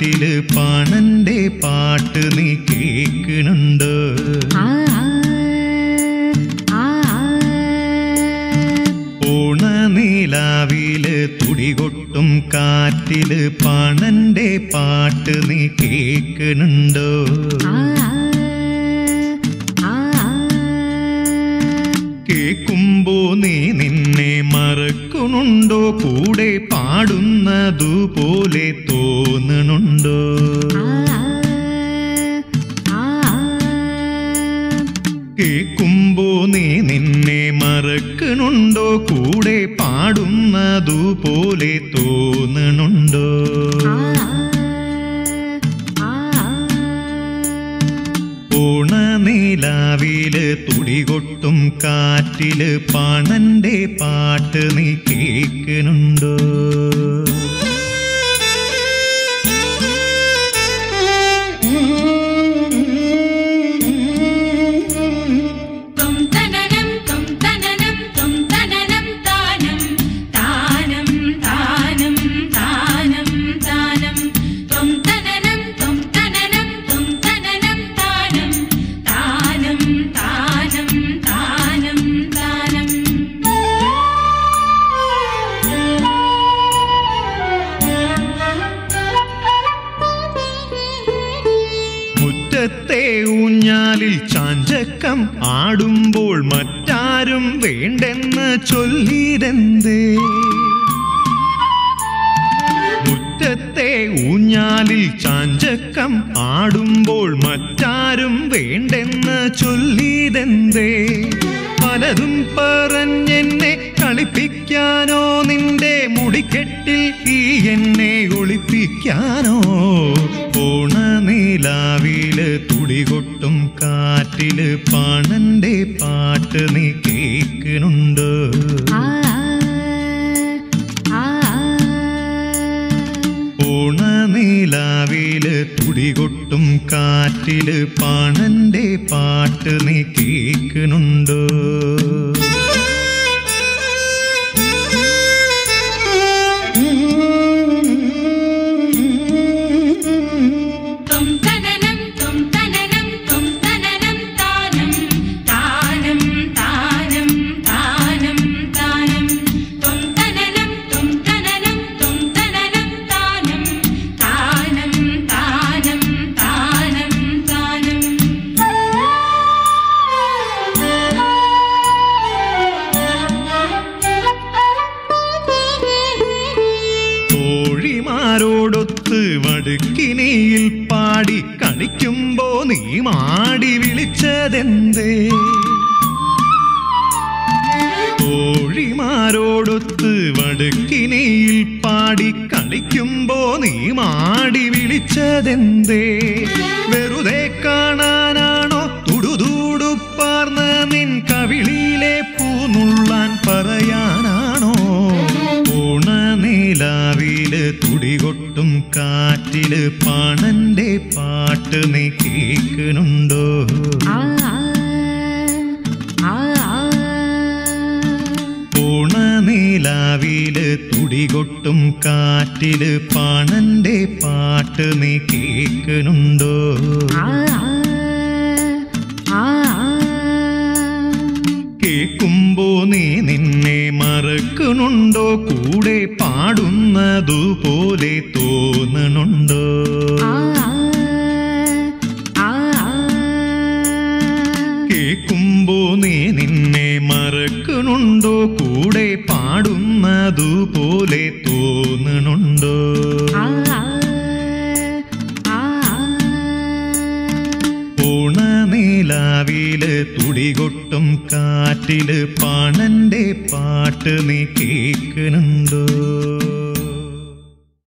കാറ്റില് പാണന്റെ പാട്ട് നീ കേൾക്കണുണ്ടോ ആ ആ ഓണനീലാവില് തുടികൊട്ടും കാറ്റില് പാണന്റെ പാട്ട് നീ കേൾക്കണുണ്ടോ കേൾക്കുമ്പോ നീ നിന്നെ മറക്കണുണ്ടോ കൂടെ പാടുന്നതുപോലെ തോന്നണുണ്ടോ കേൾക്കുമ്പോ നീ നിന്നെ മറക്കണുണ്ടോ കൂടെ പാടുന്നതുപോലെ തോന്നണുണ്ടോ ഓണനീലാവില് തുടികൊട്ടും കാറ്റില് പാണന്റെ പാട്ട് നീ കേൾക്കണുണ്ടോ ത്വം തനനം ത്വം തനനം ത്വം തനനം താനം താനം താനം താനം താനം ത്വം തനനം ത്വം തനനം ത്വം തനനം താനം താനം താനം താനം താനം മുറ്റത്തെ ഊഞ്ഞാലിൽ ചാഞ്ചക്കം ആടുമ്പോൾ മറ്റാരും വേണ്ടെന്ന് ചൊല്ലിരെന്തേ മുറ്റത്തെ ഊഞ്ഞാലിൽ ചാഞ്ചക്കം ആടുമ്പോൾ മറ്റാരും വേണ്ടെന്ന് ചൊല്ലിതെന്തേ പലതും പറഞ്ഞെന്നെ കളിപ്പിക്കാനോ നിന്റെ മുടിക്കെട്ടിൽ ഈ എന്നെ ഒളിപ്പിക്കാനോ ഓണനീലാവില് തുടികൊട്ടും കാറ്റില് പാണന്റെ പാട്ട് നീ കേൾക്കണുണ്ടോ ഓണനീലാവില് തുടികൊട്ടും കാറ്റില് പാണന്റെ പാട്ട് നീ കേൾക്കണുണ്ടോ ത്വം തനനം ത്വം തനനം ത്വം തനനം താനം താനം താനം താനം താനം ത്വം തനനം ത്വം തനനം ത്വം തനനം താനം താനം താനം താനം താനം തോഴിമാരോടൊത്ത് വടുക്കിനിയിൽ പാടി കളിക്കുമ്പോ നീ മാടി വിളിച്ചതെന്തേ തോഴിമാരോടൊത്ത് വടുക്കിനിയിൽ പാടി കളിക്കുമ്പോ നീ മാടി വിളിച്ചതെന്തേ വെറുതെ കാണാനാണോ തുടുതുടുപ്പാർന്ന നിൻ കവിളിയിലെ പൂനുള്ളാൻ പറയാനാണോ ഓണനീലാവില് തുടികൊട്ടും കാറ്റില് പാണന്റെ പാട്ട് നീ കേൾക്കണുണ്ടോ ഓണനീലാവില് തുടികൊട്ടും കാറ്റില് പാണന്റെ പാട്ട് നീ കേൾക്കണുണ്ടോ കേൾക്കുമ്പോ നീ നിന്നെ മറക്കണുണ്ടോ കൂടെ പാടുന്നതുപോലെ തോന്നണുണ്ടോ കേൾക്കുമ്പോ നീ നിന്നെ മറക്കണുണ്ടോ കൂടെ പാടുന്നതുപോലെ തോന്നണുണ്ടോ ഓണനീലാവില് തുടികൊട്ടും കാറ്റില് പാണന്റെ പാട്ട് നീ കേൾക്കണുണ്ടോ